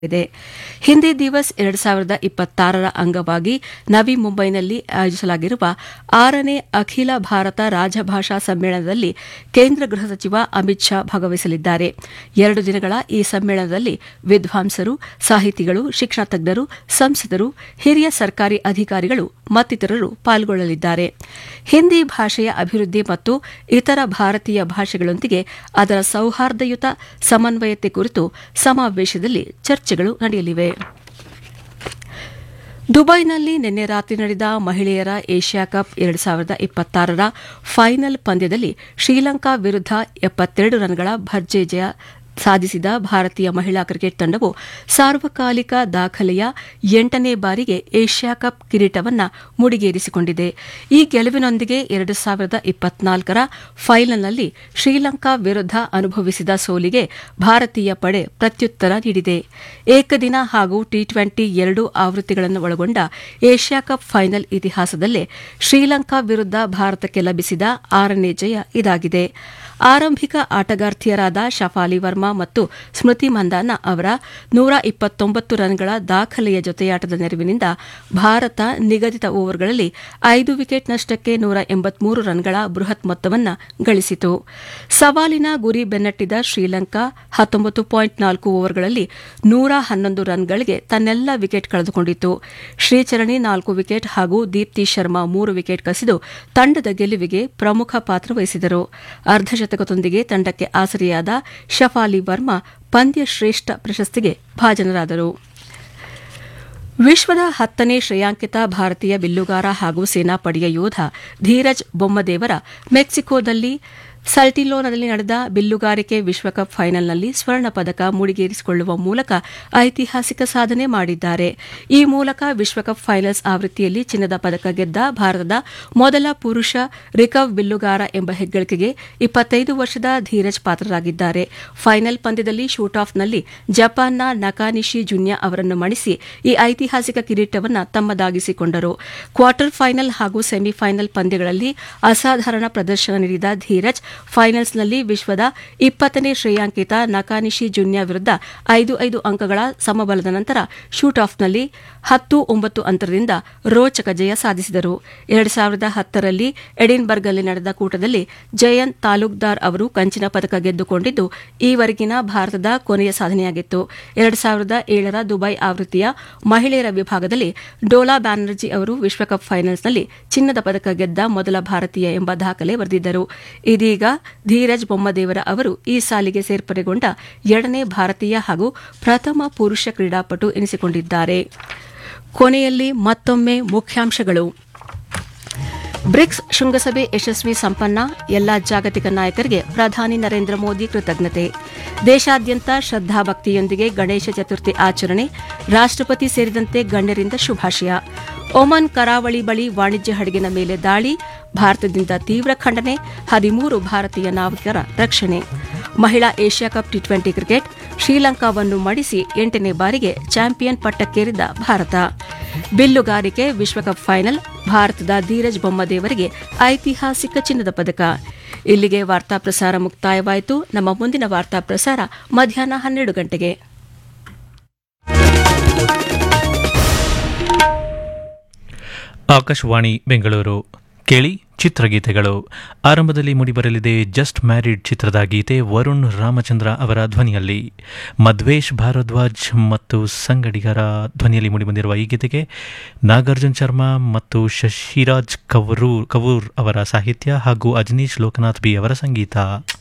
ಇದೆ ಹಿಂದಿ ದಿವಸ್ ಎರಡು ಸಾವಿರದ ಇಪ್ಪತ್ತಾರರ ಅಂಗವಾಗಿ ನವಿ ಮುಂಬೈನಲ್ಲಿ ಆಯೋಜಿಸಲಾಗಿರುವ ಆರನೇ ಅಖಿಲ ಭಾರತ ರಾಜಭಾಷಾ ಸಮ್ಮೇಳನದಲ್ಲಿ ಕೇಂದ್ರ ಗೃಹ ಸಚಿವ ಅಮಿತ್ ಶಾ ಭಾಗವಹಿಸಲಿದ್ದಾರೆ ಎರಡು ದಿನಗಳ ಈ ಸಮ್ಮೇಳನದಲ್ಲಿ ವಿದ್ವಾಂಸರು ಸಾಹಿತಿಗಳು ಶಿಕ್ಷಣ ತಜ್ಞರು ಸಂಸದರು ಹಿರಿಯ ಸರ್ಕಾರಿ ಅಧಿಕಾರಿಗಳು ಮತ್ತಿತರರು ಪಾಲ್ಗೊಳ್ಳಲಿದ್ದಾರೆ ಹಿಂದಿ ಭಾಷೆಯ ಅಭಿವೃದ್ಧಿ ಮತ್ತು ಇತರ ಭಾರತೀಯ ಭಾಷೆಗಳೊಂದಿಗೆ ಅದರ ಸೌಹಾರ್ದಯುತ ಸಮನ್ವಯತೆ ಕುರಿತು ಸಮಾವೇಶದಲ್ಲಿ ಚರ್ಚೆಗಳು ನಡೆಯಲಿವೆ ದುಬೈನಲ್ಲಿ ನಿನ್ನೆ ರಾತ್ರಿ ನಡೆದ ಮಹಿಳೆಯರ ಏಷ್ಯಾ ಕಪ್ ಎರಡು ಸಾವಿರದ ಇಪ್ಪತ್ತಾರರ ಫೈನಲ್ ಪಂದ್ಯದಲ್ಲಿ ಶ್ರೀಲಂಕಾ ವಿರುದ್ಧ ಎಪ್ಪತ್ತೆರಡು ರನ್ಗಳ ಭರ್ಜರಿ ಜಯ ಸಾಧಿಸಿದ ಭಾರತೀಯ ಮಹಿಳಾ ಕ್ರಿಕೆಟ್ ತಂಡವು ಸಾರ್ವಕಾಲಿಕ ದಾಖಲೆಯ ಎಂಟನೇ ಬಾರಿಗೆ ಏಷ್ಯಾ ಕಪ್ ಕಿರೀಟವನ್ನು ಮುಡಿಗೇರಿಸಿಕೊಂಡಿದೆ ಈ ಗೆಲುವಿನೊಂದಿಗೆ ಎರಡು ಸಾವಿರದ ಇಪ್ಪತ್ನಾಲ್ಕರ ಫೈನಲ್ನಲ್ಲಿ ಶ್ರೀಲಂಕಾ ವಿರುದ್ಧ ಅನುಭವಿಸಿದ ಸೋಲಿಗೆ ಭಾರತೀಯ ಪಡೆ ಪ್ರತ್ಯುತ್ತರ ನೀಡಿದೆ ಏಕದಿನ ಹಾಗೂ ಟಿ ಟ್ವೆಂಟಿ ಎರಡೂ ಆವೃತ್ತಿಗಳನ್ನು ಒಳಗೊಂಡ ಏಷ್ಯಾ ಕಪ್ ಫೈನಲ್ ಇತಿಹಾಸದಲ್ಲೇ ಶ್ರೀಲಂಕಾ ವಿರುದ್ಧ ಭಾರತಕ್ಕೆ ಲಭಿಸಿದ ಆರನೇ ಜಯ ಇದಾಗಿದೆ ಆರಂಭಿಕ ಆಟಗಾರ್ತಿಯರಾದ ಶಫಾಲಿ ವರ್ಮಾ ಮತ್ತು ಸ್ಮೃತಿ ಮಂದಾನ ಅವರ ನೂರ ಇಪ್ಪತ್ತೊಂಬತ್ತು ರನ್ಗಳ ದಾಖಲೆಯ ಜೊತೆಯಾಟದ ನೆರವಿನಿಂದ ಭಾರತ ನಿಗದಿತ ಓವರ್ಗಳಲ್ಲಿ ಐದು ವಿಕೆಟ್ ನಷ್ಟಕ್ಕೆ ನೂರ ಎಂಬತ್ಮೂರು ರನ್ಗಳ ಬೃಹತ್ ಮೊತ್ತವನ್ನು ಗಳಿಸಿತು ಸವಾಲಿನ ಗುರಿ ಬೆನ್ನಟ್ಟಿದ ಶ್ರೀಲಂಕಾ ಹತ್ತೊಂಬತ್ತು ಪಾಯಿಂಟ್ ನಾಲ್ಕು ಓವರ್ಗಳಲ್ಲಿ ನೂರ ಹನ್ನೊಂದು ರನ್ಗಳಿಗೆ ತನ್ನೆಲ್ಲ ವಿಕೆಟ್ ಕಳೆದುಕೊಂಡಿತು ಶ್ರೀಚರಣಿ ನಾಲ್ಕು ವಿಕೆಟ್ ಹಾಗೂ ದೀಪ್ತಿ ಶರ್ಮಾ ಮೂರು ವಿಕೆಟ್ ಕಸಿದು ತಂಡದ ಗೆಲುವಿಗೆ ಪ್ರಮುಖ ಪಾತ್ರ ವಹಿಸಿದರು ಅರ್ಧಶತಕದೊಂದಿಗೆ ತಂಡಕ್ಕೆ ಆಸರೆಯಾದ ಶಫಾಲಿ ವರ್ಮಾ ಪಂದ್ಯ ಶ್ರೇಷ್ಠ ಪ್ರಶಸ್ತಿಗೆ ಭಾಜನರಾದರು ವಿಶ್ವದ ಹತ್ತನೇ ಶ್ರೇಯಾಂಕಿತ ಭಾರತೀಯ ಬಿಲ್ಲುಗಾರ ಹಾಗೂ ಸೇನಾಪಡೆಯ ಯೋಧ ಧೀರಜ್ ಬೊಮ್ಮದೇವರ ಮೆಕ್ಸಿಕೋದಲ್ಲಿ ಸಲ್ಟಿಲೋನಲ್ಲಿ ನಡೆದ ಬಿಲ್ಲುಗಾರಿಕೆ ವಿಶ್ವಕಪ್ ಫೈನಲ್ನಲ್ಲಿ ಸ್ವರ್ಣ ಪದಕ ಮುಡಿಗೇರಿಸಿಕೊಳ್ಳುವ ಮೂಲಕ ಐತಿಹಾಸಿಕ ಸಾಧನೆ ಮಾಡಿದ್ದಾರೆ ಈ ಮೂಲಕ ವಿಶ್ವಕಪ್ ಫೈನಲ್ಸ್ ಆವೃತ್ತಿಯಲ್ಲಿ ಚಿನ್ನದ ಪದಕ ಗೆದ್ದ ಭಾರತದ ಮೊದಲ ಪುರುಷ ರಿಕವ್ ಬಿಲ್ಲುಗಾರ ಎಂಬ ಹೆಗ್ಗಳಿಕೆಗೆ ಇಪ್ಪತ್ತೈದು ವರ್ಷದ ಧೀರಜ್ ಪಾತ್ರರಾಗಿದ್ದಾರೆ ಫೈನಲ್ ಪಂದ್ಯದಲ್ಲಿ ಶೂಟ್ ಆಫ್ನಲ್ಲಿ ಜಪಾನ್ನ ನಕಾನಿಶಿ ಜುನ್ಯಾ ಅವರನ್ನು ಮಣಿಸಿ ಈ ಐತಿಹಾಸಿಕ ಕಿರೀಟವನ್ನು ತಮ್ಮದಾಗಿಸಿಕೊಂಡರು ಕ್ವಾರ್ಟರ್ ಫೈನಲ್ ಹಾಗೂ ಸೆಮಿಫೈನಲ್ ಪಂದ್ಯಗಳಲ್ಲಿ ಅಸಾಧಾರಣ ಪ್ರದರ್ಶನ ನೀಡಿದ ಧೀರಜ್ ಫೈನಲ್ಸ್ನಲ್ಲಿ ವಿಶ್ವದ ಇಪ್ಪತ್ತನೇ ಶ್ರೇಯಾಂಕಿತ ನಕಾನಿಶಿ ಜುನ್ಯಾ ವಿರುದ್ಧ ಐದು ಐದು ಅಂಕಗಳ ಸಮಬಲದ ನಂತರ ಶೂಟ್ ಆಫ್ನಲ್ಲಿ ಹತ್ತು ಒಂಬತ್ತು ಅಂತರದಿಂದ ರೋಚಕ ಜಯ ಸಾಧಿಸಿದರು ಎರಡು ಸಾವಿರದ ಹತ್ತರಲ್ಲಿ ಎಡಿನ್ಬರ್ಗ್ನಲ್ಲಿ ನಡೆದ ಕೂಟದಲ್ಲಿ ಜಯಂತ್ ತಾಲೂಕ್ದಾರ್ ಅವರು ಕಂಚಿನ ಪದಕ ಗೆದ್ದುಕೊಂಡಿದ್ದು ಈವರೆಗಿನ ಭಾರತದ ಕೊನೆಯ ಸಾಧನೆಯಾಗಿತ್ತು ಎರಡು ಸಾವಿರದ ಏಳರ ದುಬೈ ಆವೃತ್ತಿಯ ಮಹಿಳೆಯರ ವಿಭಾಗದಲ್ಲಿ ಡೋಲಾ ಬ್ಯಾನರ್ಜಿ ಅವರು ವಿಶ್ವಕಪ್ ಫೈನಲ್ಸ್ನಲ್ಲಿ ಚಿನ್ನದ ಪದಕ ಗೆದ್ದ ಮೊದಲ ಭಾರತೀಯ ಎಂಬ ದಾಖಲೆ ಬರೆದಿದ್ದರು ಇದೀಗ ಧೀರಜ್ ಬೊಮ್ಮದೇವರ ಅವರು ಈ ಸಾಲಿಗೆ ಸೇರ್ಪಡೆಗೊಂಡ ಎರಡನೇ ಭಾರತೀಯ ಹಾಗೂ ಪ್ರಥಮ ಪುರುಷ ಕ್ರೀಡಾಪಟು ಎನಿಸಿಕೊಂಡಿದ್ದಾರೆ ಕೊನೆಯಲ್ಲಿ ಮತ್ತೊಮ್ಮೆ ಮುಖ್ಯಾಂಶಗಳು ಬ್ರಿಕ್ಸ್ ಶೃಂಗಸಭೆ ಯಶಸ್ವಿ ಸಂಪನ್ನ ಎಲ್ಲಾ ಜಾಗತಿಕ ನಾಯಕರಿಗೆ ಪ್ರಧಾನಿ ನರೇಂದ್ರ ಮೋದಿ ಕೃತಜ್ಞತೆ ದೇಶಾದ್ಯಂತ ಶ್ರದ್ದಾಭಕ್ತಿಯೊಂದಿಗೆ ಗಣೇಶ ಚತುರ್ಥಿ ಆಚರಣೆ ರಾಷ್ಟಪತಿ ಸೇರಿದಂತೆ ಗಣ್ಯರಿಂದ ಶುಭಾಶಯ ಒಮನ್ ಕರಾವಳಿ ಬಳಿ ವಾಣಿಜ್ಯ ಹಡಗಿನ ಮೇಲೆ ದಾಳಿ ಭಾರತದಿಂದ ತೀವ್ರ ಖಂಡನೆ ಹದಿಮೂರು ಭಾರತೀಯ ನಾವಿಕರ ರಕ್ಷಣೆ ಮಹಿಳಾ Asia cup T twenty cricket ಶ್ರೀಲಂಕಾವನ್ನು ಮಡಿಸಿ ಎಂಟನೇ ಬಾರಿಗೆ ಚಾಂಪಿಯನ್ ಪಟ್ಟಕ್ಕೇರಿದ ಭಾರತ ಬಿಲ್ಲುಗಾರಿಕೆ ವಿಶ್ವಕಪ್ ಫೈನಲ್ ಭಾರತದ ಧೀರಜ್ ಬೊಮ್ಮದೇವರಿಗೆ ಐತಿಹಾಸಿಕ ಚಿನ್ನದ ಪದಕ ಇಲ್ಲಿಗೆ ವಾರ್ತಾ ಪ್ರಸಾರ ಮುಕ್ತಾಯವಾಯಿತು ನಮ್ಮ ಮುಂದಿನ ವಾರ್ತಾ ಪ್ರಸಾರ ಮಧ್ಯಾಹ್ನ ಹನ್ನೆರಡು ಗಂಟೆಗೆ ಆಕಾಶವಾಣಿ ಬೆಂಗಳೂರು ಕೇಳಿ ಚಿತ್ರಗೀತೆಗಳು ಆರಂಭದಲ್ಲಿ ಮೂಡಿಬರಲಿದೆ ಜಸ್ಟ್ ಮ್ಯಾರಿಡ್ ಚಿತ್ರದ ಗೀತೆ ವರುಣ್ ರಾಮಚಂದ್ರ ಅವರ ಧ್ವನಿಯಲ್ಲಿ ಮಧ್ವೇಶ್ ಭಾರದ್ವಾಜ್ ಮತ್ತು ಸಂಗಡಿಗರ ಧ್ವನಿಯಲ್ಲಿ ಮೂಡಿಬಂದಿರುವ ಈ ಗೀತೆಗೆ ನಾಗಾರ್ಜುನ್ ಶರ್ಮಾ ಮತ್ತು ಶಶಿರಾಜ್ ಕವೂರ್ ಕವೂರ್ ಅವರ ಸಾಹಿತ್ಯ ಹಾಗೂ ಅಜನೀಶ್ ಲೋಕನಾಥ್ ಬಿ ಅವರ ಸಂಗೀತ